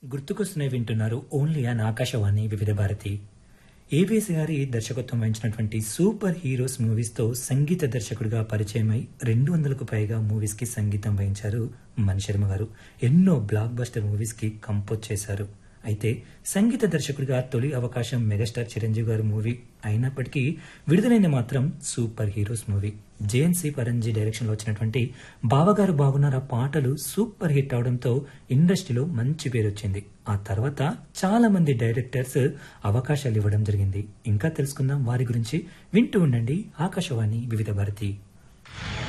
గుర్తుకొస్తున్నాయి వింటున్నారు only an Akashvani వివిధ భారతి ఏబిఎస్ గారి దర్శకత్వం వహించినటువంటి సూపర్ హీరోస్ మూవీస్ తో సంగీత దర్శకుడిగా పరిచయమై రెండు వందలకు పైగా మూవీస్ కి సంగీతం వహించారు మణిశర్మ గారు ఎన్నో బ్లాక్ బస్టర్ మూవీస్ కి కంపోజ్ చేశారు అయితే సంగీత దర్శకుడిగా తొలి అవకాశం మెగాస్టార్ చిరంజీవి గారి మూవీ అయినప్పటికీ విడుదలైన మాత్రం సూపర్ హీరోస్ మూవీ జేఎన్సీ పరంజీ డైరెక్షన్ లో వచ్చినటువంటి బావగారు బాగున్నారా పాటలు సూపర్ హిట్ అవడంతో ఇండస్ట్రీలో మంచి పేరు వచ్చింది ఆ తర్వాత చాలా మంది డైరెక్టర్స్ అవకాశాలు ఇవ్వడం జరిగింది ఇంకా తెలుసుకుందాం వారి గురించి వింటూ ఉండండి ఆకాశవాణి వివిధ భారతి